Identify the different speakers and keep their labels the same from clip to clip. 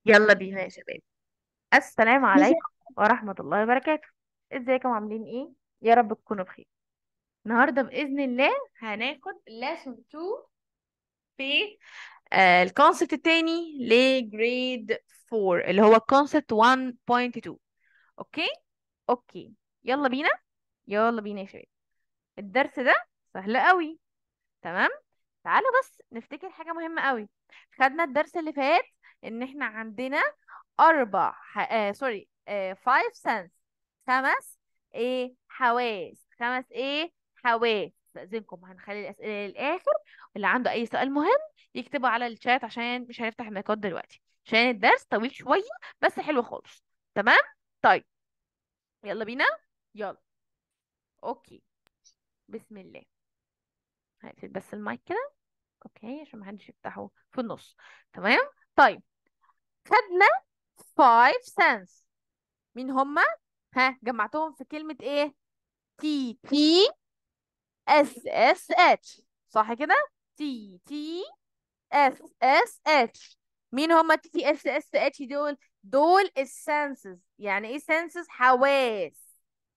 Speaker 1: يلا بينا يا شباب السلام
Speaker 2: ازيك
Speaker 1: عليكم ورحمة الله وبركاته ازيكم عاملين ايه يا رب تكونوا بخير النهاردة بإذن الله هناخد lesson 2 في آه الكونسبت التاني لجريد 4 اللي هو الكونسبت 1.2 اوكي اوكي يلا بينا يلا بينا يا شباب الدرس ده سهل قوي تمام تعالوا بس نفتكر حاجة مهمة قوي خدنا الدرس اللي فات ان احنا عندنا اربع ح... آه سوري آه five sense خمس ايه حواس خمس ايه حواس استاذنكم هنخلي الاسئله للاخر واللي عنده اي سؤال مهم يكتبه على الشات عشان مش هنفتح المايكات دلوقتي عشان الدرس طويل شويه بس حلو خالص تمام طيب يلا بينا يلا اوكي بسم الله هقفل بس المايك كده اوكي عشان محدش يفتحه في النص تمام طيب خدنا five sense مين هما ها جمعتهم في كلمة ايه تي تي اس اس اتش صح كده تي تي اس اس اتش مين هما تي تي اس اس اتش دول دول السنسز يعني ايه سنسز حواس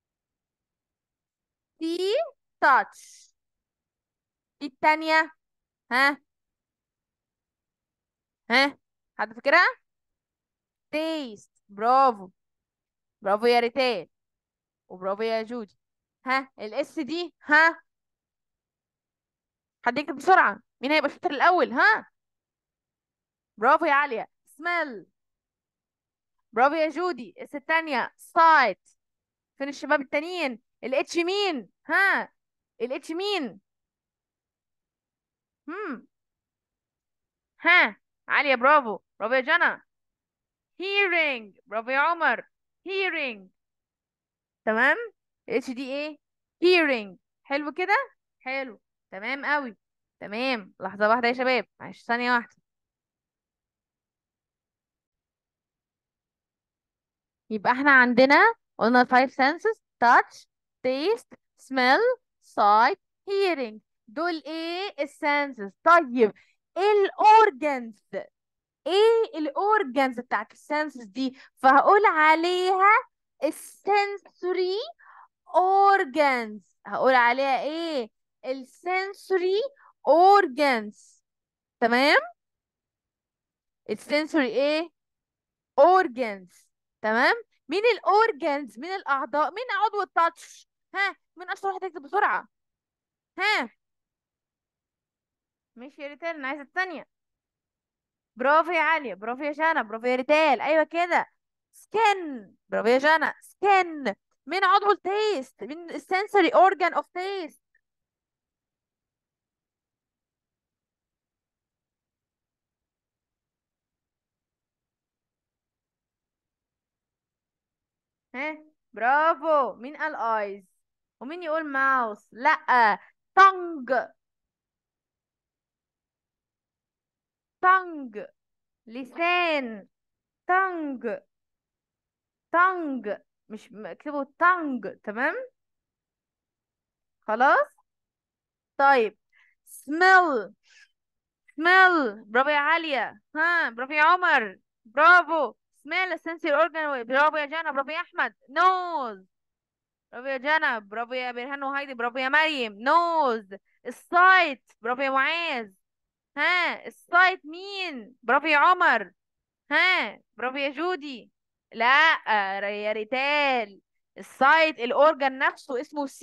Speaker 1: تي تاتش التانية ها ها حد فاكرها تيست برافو برافو يا ريتان وبرافو يا جودي ها الاس دي ها حد يكتب بسرعة مين هيبقى الشاطر الأول ها برافو يا عالية سميل برافو يا جودي اس التانية سايت فين الشباب التانيين الاتش مين ها الاتش مين هم ها عالية برافو برافو يا جنى hearing برافو يا عمر hearing تمام الاتش دي ايه hearing حلو كده حلو تمام قوي تمام لحظة واحدة يا شباب معلش ثانية واحدة يبقى احنا عندنا قلنا five senses touch taste smell sight hearing دول ايه السنسز طيب ايه الاورجنز ايه الاورجنز بتاعت السنسز دي فهقول عليها السنسوري اورجنز هقول عليها ايه السنسوري اورجنز تمام السنسوري ايه اورجنز تمام مين الاورجنز مين الاعضاء مين عضو التاتش ها مين اشطر واحد يكتب بسرعه ها ماشي يا ريتال انا عايزه الثانيه برافو يا عليا برافو يا جانا برافو يا ريتال ايوه كده سكن برافو يا جانا سكن مين عضو التيست مين السنسوري اورجان اوف تيست ها برافو مين قال ايز ومين يقول ماوس لا تونج تونج لسان تونج تونج مش م- اكتبوا تونج تمام خلاص طيب smell smell برافو يا عالية ها برافو يا عمر برافو smell sensory organ برافو يا جانا برافو يا احمد nose برافو يا جانا برافو يا برهان وهايدي برافو يا مريم nose السايت برافو يا معاذ ها السايت مين برافو يا عمر ها برافو يا جودي لا يا ريتال السايت الاورجان نفسه اسمه سي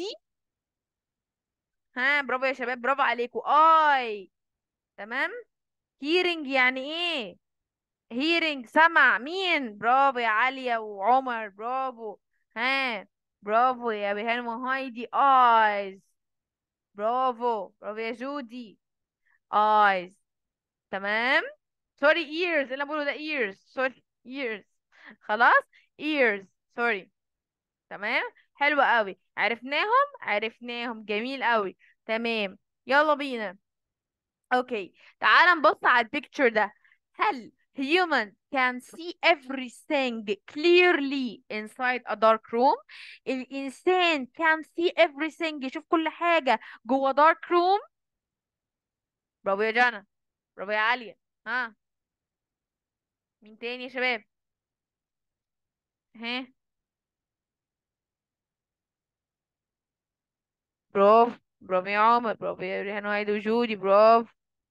Speaker 1: ها برافو يا شباب برافو عليكم اي تمام هيرنج يعني ايه هيرنج سمع مين برافو يا عليا وعمر برافو ها برافو يا بيهان وهايدي ايز برافو برافو يا جودي ايز تمام سوري ears اللي انا بقوله ده ears سوري ears خلاص ears سوري تمام حلو قوي عرفناهم عرفناهم جميل قوي تمام يلا بينا اوكي تعال نبص على البيكتشر ده هل human can see everything clearly inside a dark room الإنسان can see everything يشوف كل حاجة جوه dark room برافو يا جانا برافو يا عالية ها مين تاني يا شباب ها برافو برافو يا عمر برافو يا ريهان وهيدا وجودي برافو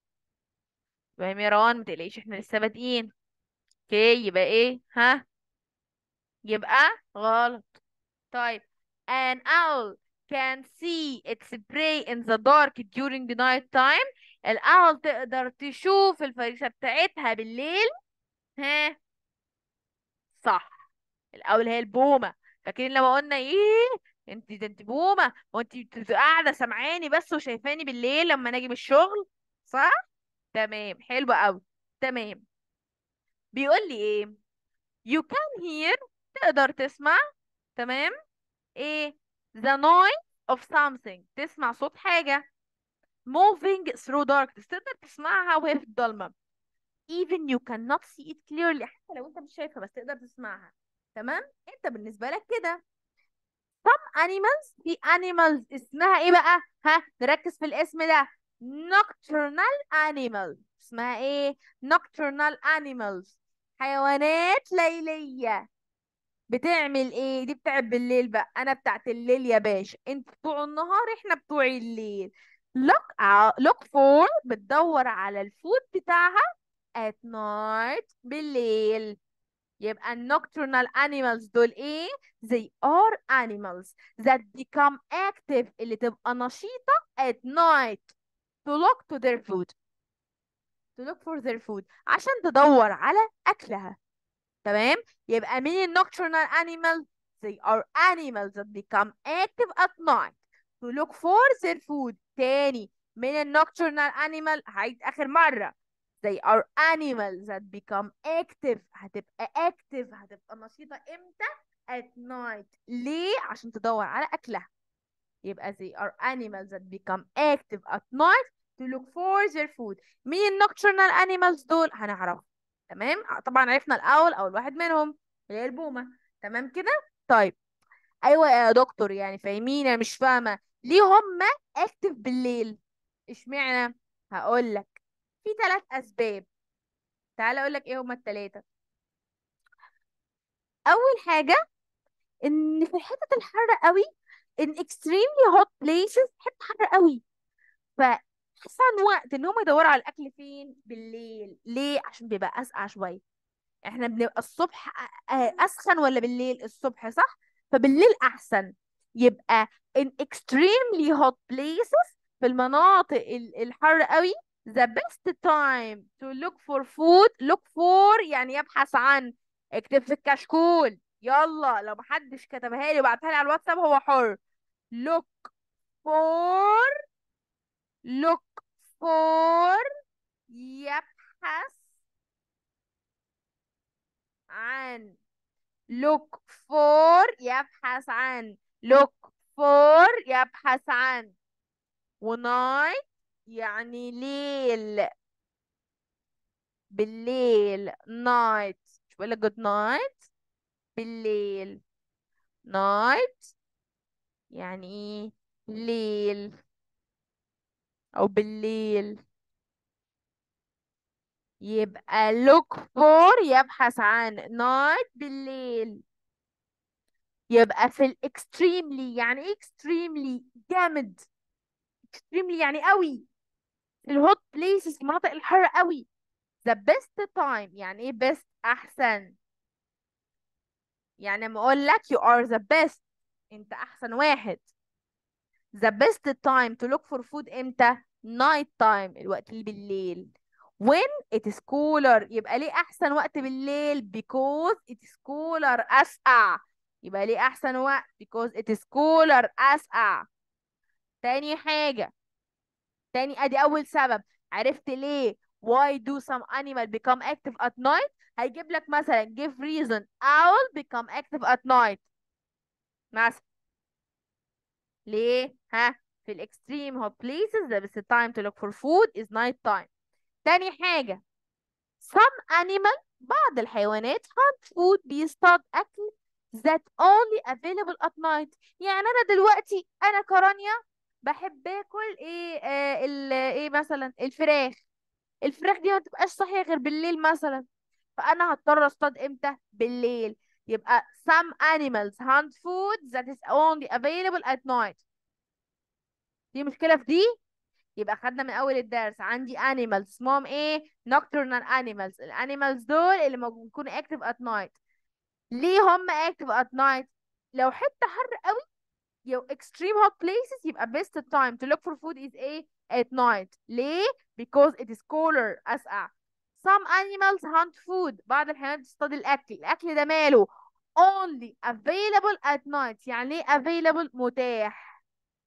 Speaker 1: فاهم يا روان متقلقيش احنا لسه بادئين اوكي يبقى ايه ها يبقى غلط طيب an owl can see its prey in the dark during the night time الأول تقدر تشوف الفريسة بتاعتها بالليل ها صح الأول هي البومة فاكرين لما قلنا ايه انت ده انت بومة وانت بت- قاعدة سامعاني بس وشايفاني بالليل لما نجي من الشغل صح تمام حلو قوي تمام بيقول لي ايه you can hear تقدر تسمع تمام ايه the noise of something تسمع صوت حاجة moving through darkness تقدر تسمعها وهي في الضلمة even you cannot see it clearly حتى لو انت مش شايفها بس تقدر تسمعها تمام انت بالنسبة لك كده some animals في animals اسمها ايه بقى ها نركز في الاسم ده nocturnal animals اسمها ايه nocturnal animals حيوانات ليلية بتعمل ايه دي بتاعت بالليل بقى انا بتاعت الليل يا باشا انت بتوع النهار احنا بتوع الليل look out look for بتدور على الفود بتاعها at night بالليل يبقى ال nocturnal animals دول ايه they are animals that become active اللي تبقى نشيطة at night to look to their food to look for their food عشان تدور على أكلها تمام يبقى مين ال nocturnal animals they are animals that become active at night to look for their food تاني مين ال nocturnal animal هعيد آخر مرة they are animals that become active هتبقى active هتبقى نشيطة امتى at night ليه عشان تدور على أكلها يبقى they are animals that become active at night to look for their food مين ال nocturnal animals دول هنعرف تمام طبعا عرفنا الأول أول واحد منهم اللي هي البومة تمام كده طيب أيوة يا دكتور يعني فاهمين أنا مش فاهمة ليه هما active بالليل اشمعنى هقول لك في ثلاث أسباب تعالى أقول لك إيه هما الثلاثة أول حاجة إن في الحتة الحارة قوي in extremely hot places حتة حارة قوي فأحسن وقت إن هم يدوروا على الأكل فين بالليل ليه عشان بيبقى أسقع شوية احنا بنبقى الصبح أ- أ- أسخن ولا بالليل الصبح صح فبالليل أحسن يبقى in extremely hot places في المناطق ال- الحر قوي the best time to look for food look for يعني يبحث عن اكتب في الكشكول يلا لو محدش كتبها لي وبعتها لي على الواتساب هو حر look for look for يبحث عن look for يبحث عن look for يبحث عن ونايت يعني ليل بالليل نايت مش بقول لك جود نايت بالليل نايت يعني ايه ليل او بالليل يبقى look for يبحث عن night بالليل يبقى في ال extremely يعني ايه extremely جامد extremely يعني قوي في ال hot places المناطق الحارة قوي the best time يعني ايه best احسن يعني لما اقول لك you are the best انت احسن واحد the best time to look for food امتى night time الوقت اللي بالليل when it is cooler يبقى ليه احسن وقت بالليل because it is cooler اسقع يبقى ليه احسن وقت because it is cooler اسقع تاني حاجة تاني ادي اول سبب عرفت ليه why do some animal become active at night هيجيب لك مثلا give reason owl become active at night مثلا ليه ها في الاكستريم hot places the best time to look for food is night time تاني حاجة some animal بعض الحيوانات hunt food بيصطاد أكل that only available at night يعني أنا دلوقتي أنا كرانيا بحب آكل إيه آه ال إيه مثلا الفراخ الفراخ دي ما تبقاش صحية غير بالليل مثلا فانا هضطر اصطاد امتى بالليل يبقى some animals hunt food that is only available at night دي مشكلة في دي يبقى خدنا من اول الدرس عندي animals اسمهم ايه nocturnal animals الانيمالز دول اللي موجود- بيكونوا active at night ليه هم active at night لو حتة حر قوي يو extreme hot places يبقى best time to look for food is ايه at night ليه because it is cooler أسقع some animals hunt food بعض الحيوانات بتصطاد الأكل الأكل ده ماله only available at night يعني ايه available متاح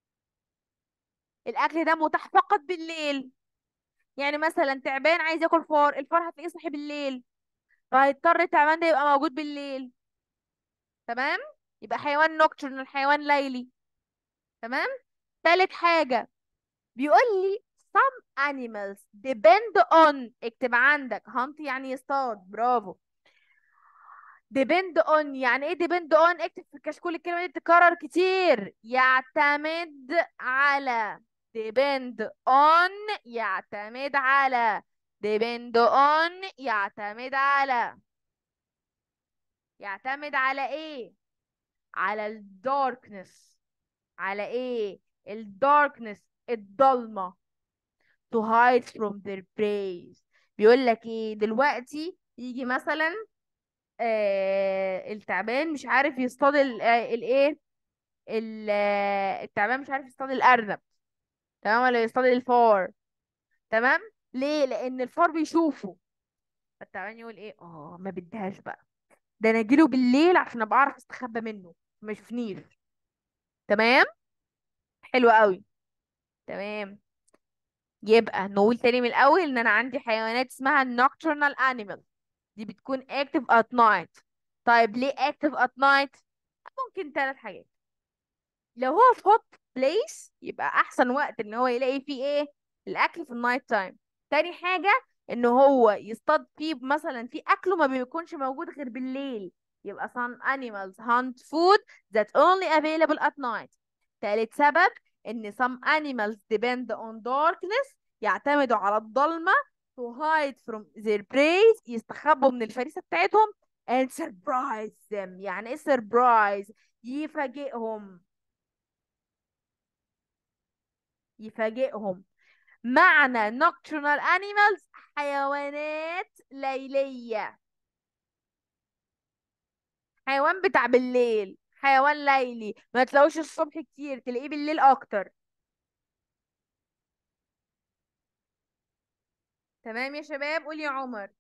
Speaker 1: الأكل ده متاح فقط بالليل يعني مثلا تعبان عايز ياكل فار الفار هتلاقيه صاحي بالليل فهيضطر التعبان ده يبقى موجود بالليل تمام يبقى حيوان nocturnal حيوان ليلي تمام تالت حاجة بيقول لي some animals depend on اكتب عندك hunt يعني يصطاد برافو depend on يعني ايه depend on اكتب في الكشكول الكلمة دي بتتكرر كتير يعتمد على depend on يعتمد على depend on يعتمد على يعتمد على ايه على ال darkness على ايه ال darkness الضلمة to hide from their prey بيقول لك ايه دلوقتي يجي مثلا آه التعبان مش عارف يصطاد ال- آه، الايه ال- آه، التعبان مش عارف يصطاد الارنب تمام ولا يصطاد الفار تمام ليه لان الفار بيشوفه فالتعبان يقول ايه اه ما بديهاش بقى ده انا اجيله بالليل عشان ابقى اعرف استخبى منه ما يشوفنيش تمام حلو قوي تمام يبقى نقول تاني من الاول ان انا عندي حيوانات اسمها nocturnal animal دي بتكون active at night طيب ليه active at night ممكن ثلاث حاجات لو هو في hot place يبقى احسن وقت ان هو يلاقي فيه ايه الاكل في النايت تايم تاني حاجة ان هو يصطاد فيه مثلا في اكله ما بيكونش موجود غير بالليل يبقى some animals hunt food that only available at night تالت سبب ان some animals depend on darkness يعتمدوا على الضلمة to hide from their prey يستخبوا من الفريسة بتاعتهم and surprise them يعني ايه surprise يفاجئهم يفاجئهم معنى nocturnal animals حيوانات ليلية حيوان بتاع بالليل حيوان ليلي ما تلاقوش الصبح كتير تلاقيه بالليل اكتر تمام يا شباب قول يا عمر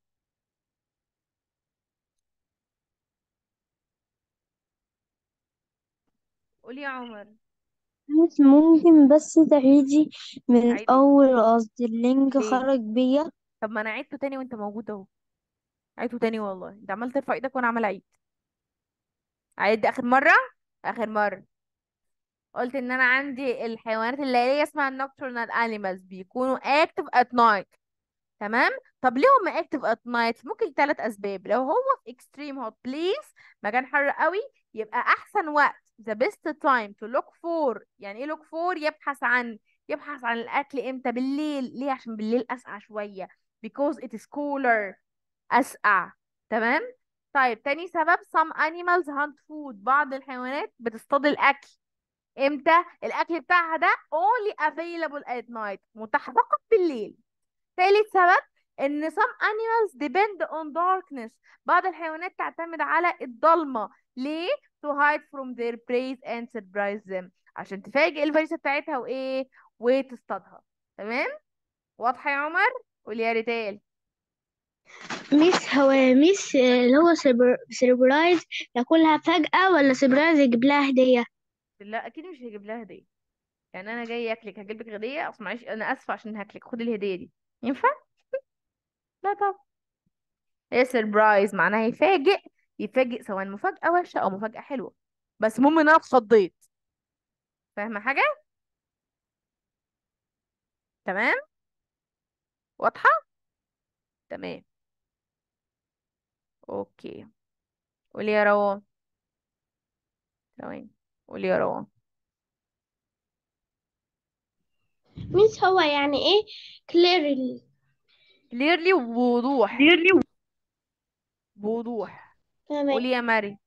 Speaker 1: قول يا عمر
Speaker 2: بس ممكن بس تعيدي من
Speaker 1: عادي
Speaker 2: الأول قصدي اللينك
Speaker 1: ليه
Speaker 2: خرج بيا
Speaker 1: طب ما انا عيدته تاني وانت موجود اهو عيدته تاني والله انت عمال ترفع ايدك وانا عمال اعيد عيد اخر مرة اخر مرة قلت ان انا عندي الحيوانات الليلية اسمها nocturnal animals بيكونوا active at night تمام طب ليه هم active at night ممكن ثلاث اسباب لو هو في extreme hot place مكان حر قوي يبقى احسن وقت the best time to look for يعني ايه look for يبحث عن يبحث عن الاكل امتى بالليل ليه عشان بالليل اسقع شوية because it is cooler اسقع تمام طيب تاني سبب some animals hunt food بعض الحيوانات بتصطاد الاكل امتى الاكل بتاعها ده only available at night متاح فقط بالليل تالت سبب ان some animals depend on darkness بعض الحيوانات تعتمد على الضلمة ليه to hide from their prey and surprise them عشان تفاجئ الفريسة بتاعتها وايه وتصطادها تمام واضحة يا عمر قولي يا ريتال
Speaker 3: ميس هو ميس اللي هو سيربرايز ياكلها فجأة ولا سيربرايز يجيب لها هدية
Speaker 1: لا اكيد مش هجيب لها هدية يعني انا جاي اكلك هجيب لك هدية اصل معلش انا اسفة عشان هاكلك خدي الهدية دي ينفع لا طبعا هي سيربرايز معناها يفاجئ يفاجئ سواء مفاجأة وحشة او مفاجأة حلوة بس المهم ان انا اتخضيت فاهمة حاجة تمام واضحة تمام اوكي قولي يا روان ثواني قولي يا روان
Speaker 3: ميس هو يعني ايه clearly
Speaker 1: clearly ووضوح بوضوح
Speaker 3: تمام
Speaker 1: قولي يا مريم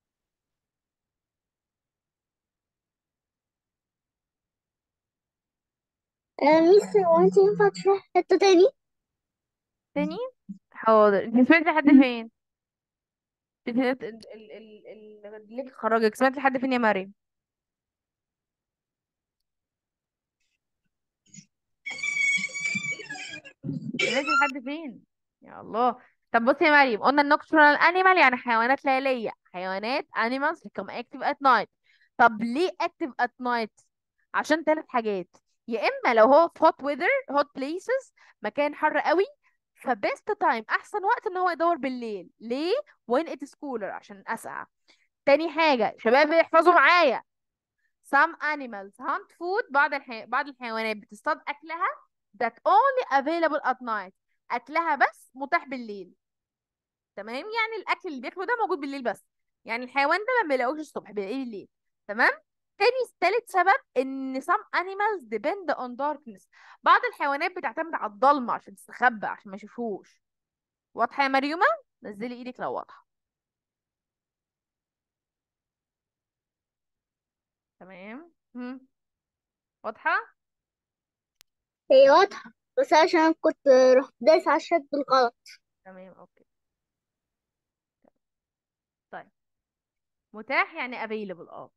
Speaker 3: آه، ميس هو انت ينفع تشرح حتة تاني؟
Speaker 1: تاني حاضر انت سمعتي لحد فين انت ال ال ال ال ليه خرجك سمعتي لحد فين يا مريم سمعتي لحد فين يا الله طب بصي يا مريم قلنا النوكتورنال انيمال يعني حيوانات ليلية حيوانات animals become active at night طب ليه active at night عشان ثلاث حاجات يا اما لو هو في hot weather hot places مكان حر قوي فبيست تايم احسن وقت ان هو يدور بالليل ليه when it is cooler عشان اسقع تاني حاجة شباب احفظوا معايا some animals hunt food بعض الحي... بعض الحيوانات بتصطاد أكلها that only available at night أكلها بس متاح بالليل تمام يعني الأكل اللي بياكله ده موجود بالليل بس يعني الحيوان ده ما بيلاقوش الصبح بيلاقيه بالليل تمام تاني تالت سبب ان some animals depend on darkness بعض الحيوانات بتعتمد على الضلمة عشان تستخبى عشان ما يشوفوش واضحة يا مريومة نزلي ايدك لو واضحة تمام هم. واضحة
Speaker 3: هي واضحة بس عشان كنت رحت دايس على الشات بالغلط
Speaker 1: تمام اوكي طيب متاح يعني available اه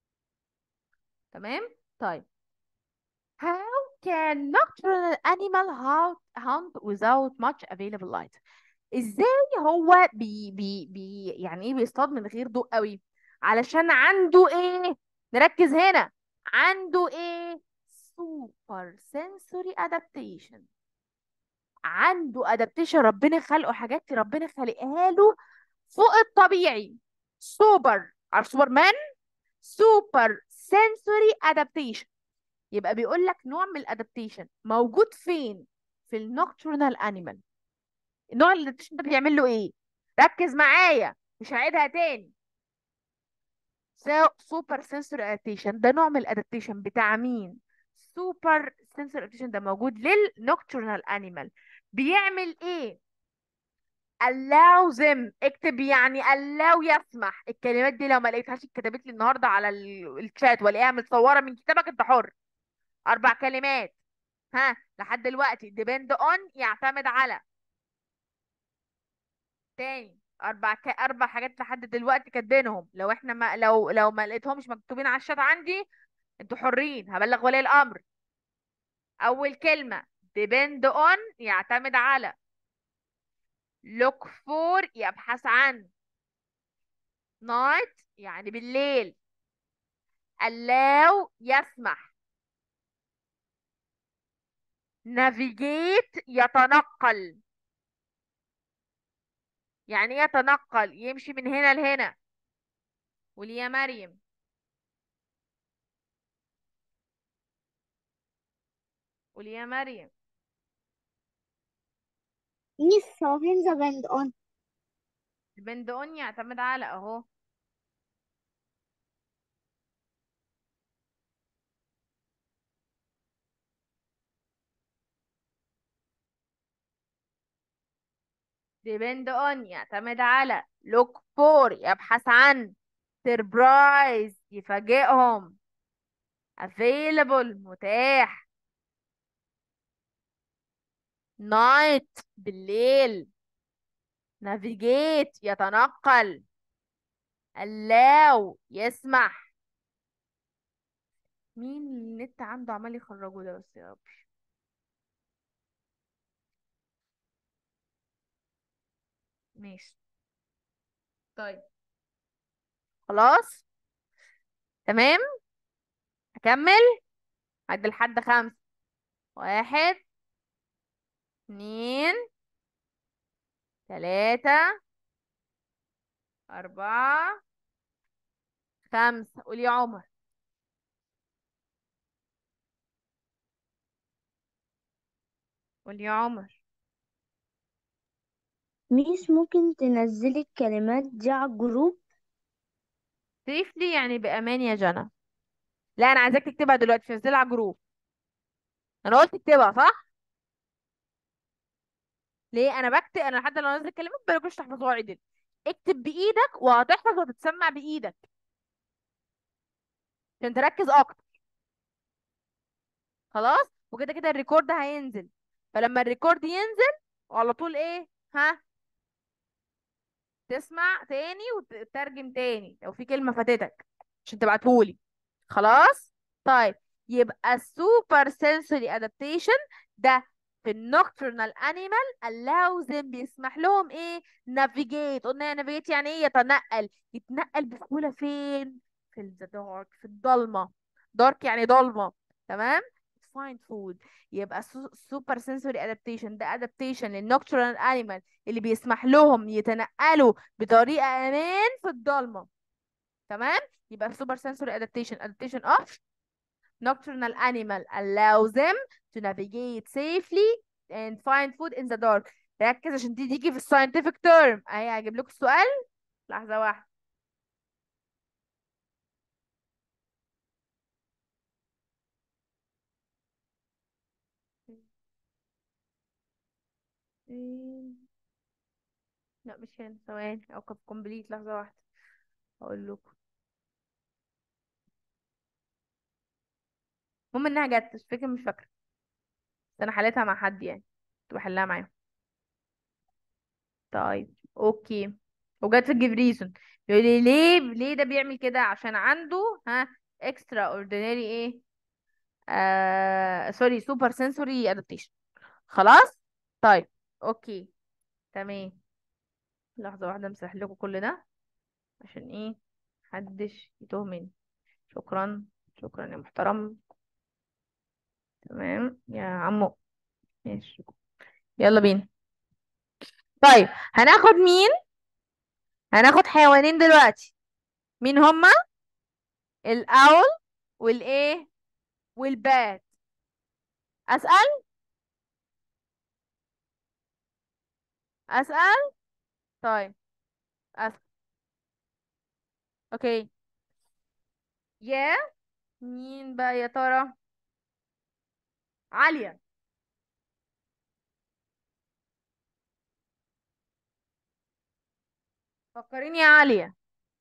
Speaker 1: تمام طيب how can nocturnal animal hunt, hunt without much available light ازاي هو بي بي بي يعني ايه بيصطاد من غير ضوء قوي علشان عنده ايه نركز هنا عنده ايه super sensory adaptation عنده adaptation ربنا خلقه حاجات ربنا خلقها له فوق الطبيعي سوبر عارف سوبرمان سوبر سنسوري ادابتيشن يبقى بيقول لك نوع من الادابتيشن موجود فين في النوكتورنال انيمال النوع الادابتيشن ده بيعمل له ايه ركز معايا مش هعيدها تاني سوبر سنسوري ادابتيشن ده نوع من الادابتيشن بتاع مين سوبر سنسوري ادابتيشن ده موجود للنوكتورنال انيمال بيعمل ايه allow them اكتب يعني allow يسمح الكلمات دي لو ما لقيتهاش اتكتبت لي النهارده على ال- الشات والاقيها متصوره من كتابك انت حر اربع كلمات ها لحد دلوقتي depend on يعتمد على تاني اربع ك... اربع حاجات لحد دلوقتي كاتبينهم لو احنا ما لو لو ما لقيتهمش مكتوبين على الشات عندي انتوا حرين هبلغ ولي الامر اول كلمه depend on يعتمد على look for يبحث عن night يعني بالليل allow يسمح navigate يتنقل يعني ايه يتنقل يمشي من هنا لهنا قولي يا مريم قولي يا مريم
Speaker 3: ميس هو فين ذا بند اون
Speaker 1: depend on يعتمد على اهو depend on يعتمد على look for يبحث عن surprise يفاجئهم available متاح night بالليل navigate يتنقل allow يسمح مين النت عنده عمال يخرجه ده بس يا ربي ماشي طيب خلاص تمام هكمل عد لحد خمسة واحد اتنين تلاتة أربعة خمسة قول يا عمر قول يا عمر
Speaker 2: ميس ممكن تنزلي الكلمات دي على الجروب
Speaker 1: سيفلي يعني بأمان يا جنى لا أنا عايزاك تكتبها دلوقتي تنزلها على الجروب أنا قلت تكتبها صح ليه أنا بكتب أنا لحد لو نزل الكلمات بلاقوش تحفظوها عدل اكتب بايدك وهتحفظ وتتسمع بايدك عشان تركز اكتر خلاص وكده كده الريكورد هينزل فلما الريكورد ينزل على طول ايه ها تسمع تاني وتترجم تاني لو في كلمة فاتتك عشان تبعتهولي خلاص طيب يبقى السوبر سنسوري ادابتيشن ده في النوكترنال انيمال allows them بيسمح لهم ايه نافيجيت قلنا نافيجيت يعني ايه يتنقل يتنقل بسهولة فين في الدارك في الضلمة دارك يعني ضلمة تمام find food يبقى سوبر سنسوري ادابتيشن ده ادابتيشن للنوكترنال انيمال اللي بيسمح لهم يتنقلوا بطريقة امان في الضلمة تمام يبقى super sensory adaptation adaptation of nocturnal animal allows them to navigate safely and find food in the dark ركز عشان دي تيجي في scientific term اهي هجيب لكم السؤال لحظة واحدة لا مش هنا ثواني اوقف كومبليت لحظة واحدة اقول لكم المهم انها جت مش فاكره مش فاكره بس انا حليتها مع حد يعني كنت بحلها معاهم طيب اوكي وجت في الجبريسون يقول لي ليه ليه ده بيعمل كده عشان عنده ها اكسترا اوردينري ايه آه سوري سوبر سنسوري ادابتيشن خلاص طيب اوكي تمام لحظه واحده امسح لكم كل ده عشان ايه محدش يتوه مني شكرا شكرا يا محترم تمام يا عمو ماشي يلا بينا طيب هناخد مين هناخد حيوانين دلوقتي مين هما الاول والايه والبات اسال اسال طيب اسال اوكي يا مين بقى يا ترى عالية فكريني يا عالية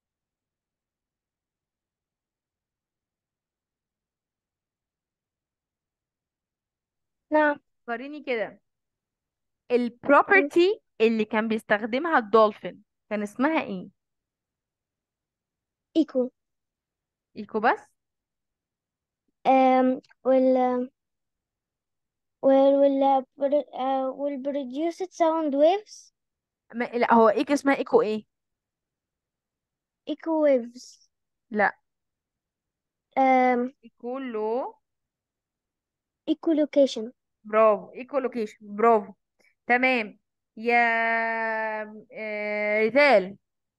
Speaker 3: نعم
Speaker 1: فكريني كده البروبرتي اللي كان بيستخدمها الدولفين كان اسمها ايه
Speaker 3: ايكو
Speaker 1: ايكو بس
Speaker 3: um, will will will uh, uh, will produce sound waves
Speaker 1: ما... لا هو ايكو اسمها ايكو ايه
Speaker 3: echo waves
Speaker 1: لا
Speaker 3: um,
Speaker 1: ايكو لو
Speaker 3: echolocation
Speaker 1: برافو ايكو لوكيشن برافو تمام يا آه، ريتال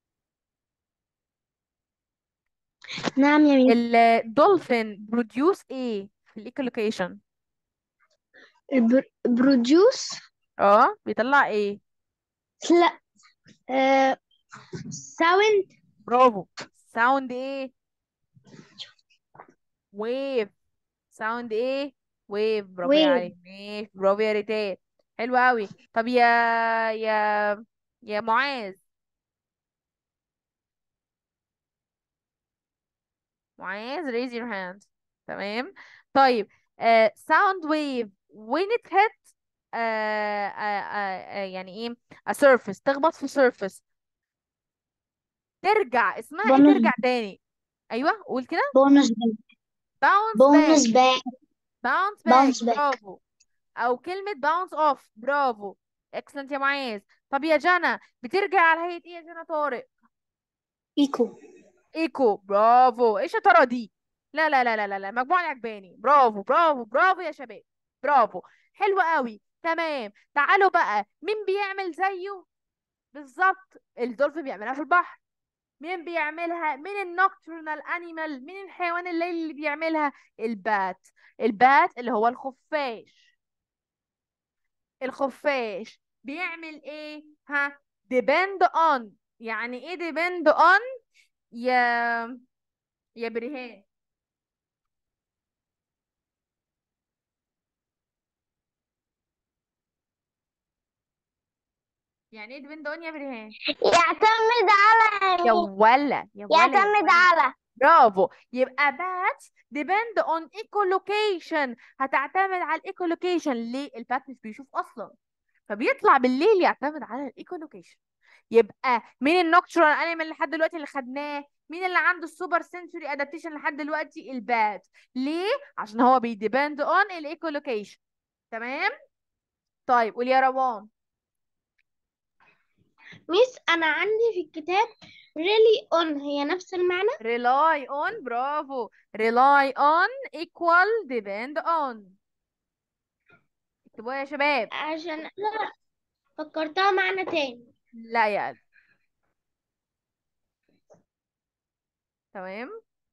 Speaker 3: نعم يا مين
Speaker 1: الدولفين بروديوس ايه في الايكو لوكيشن
Speaker 3: produce
Speaker 1: اه بيطلع ايه
Speaker 3: لا uh, sound
Speaker 1: برافو ساوند ايه ويف ساوند ايه ويف برافو يا
Speaker 3: wave
Speaker 1: علي ماشي برافو يا ريتال حلو قوي طب يا يا يا معاذ معاذ raise your hand تمام طيب uh, sound wave when it hit uh, uh, uh, يعني ايه a surface تخبط في surface ترجع اسمها ايه
Speaker 3: bonus
Speaker 1: ترجع تاني ايوه قول كده
Speaker 3: bonus back
Speaker 1: bounce
Speaker 3: bonus
Speaker 1: back
Speaker 3: back
Speaker 1: bounce back
Speaker 3: bounce back
Speaker 1: برافو او كلمة bounce off برافو excellent يا معاذ طب يا جنى بترجع على هيئة ايه يا جنى طارق
Speaker 3: echo
Speaker 1: ايكو برافو ايش يا ترى دي لا لا لا لا لا لا مجموعة عجباني برافو برافو برافو يا شباب برافو حلو قوي تمام تعالوا بقى مين بيعمل زيه بالظبط الدولفين بيعملها في البحر مين بيعملها مين النوكترنال انيمال مين الحيوان الليلي اللي بيعملها البات البات اللي هو الخفاش الخفاش بيعمل ايه ها depend on يعني ايه depend on يا يا بريهان يعني ايه depend on يا برهان
Speaker 3: يعتمد على
Speaker 1: يا ولا يا ولا يا
Speaker 3: يعتمد
Speaker 1: ولا
Speaker 3: على
Speaker 1: برافو يبقى بات depend on echolocation هتعتمد على الايكولوكيشن ليه البات مش بيشوف اصلا فبيطلع بالليل يعتمد على الايكولوكيشن يبقى مين النوكتورال انيمال لحد دلوقتي اللي خدناه مين اللي عنده السوبر سنسوري ادابتيشن لحد دلوقتي البات ليه عشان هو بيديبند اون الايكولوكيشن تمام طيب قول يا روان
Speaker 3: ميس أنا عندي في الكتاب really on هي نفس المعنى
Speaker 1: rely on برافو rely on equal depend on اكتبوها يا شباب
Speaker 3: عشان أنا فكرتها معنى تاني
Speaker 1: لا يا قلب تمام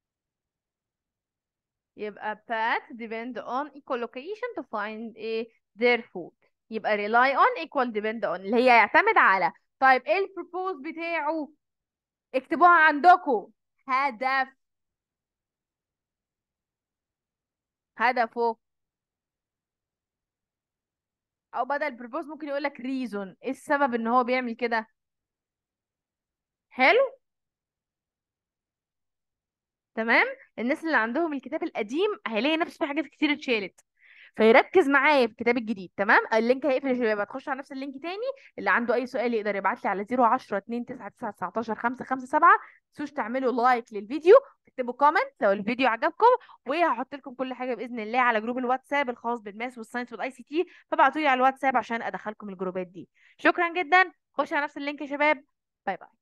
Speaker 1: يبقى path depend on echolocation to find a their food يبقى rely on equal depend on اللي هي يعتمد على طيب ايه البروبوز بتاعه اكتبوها عندكم هدف هدفه او بدل purpose ممكن يقول لك reason ايه السبب ان هو بيعمل كده حلو تمام الناس اللي عندهم الكتاب القديم هيلاقي نفسه في حاجات كتير اتشالت فيركز معايا في الكتاب الجديد تمام اللينك هيقفل يا شباب هتخش على نفس اللينك تاني اللي عنده اي سؤال يقدر يبعت لي على 010 2 9 9 19 5 5 7 تنسوش تعملوا لايك للفيديو تكتبوا كومنت لو الفيديو عجبكم وهحط لكم كل حاجه باذن الله على جروب الواتساب الخاص بالماس والساينس والاي سي تي فابعتوا لي على الواتساب عشان ادخلكم الجروبات دي شكرا جدا خش على نفس اللينك يا شباب باي باي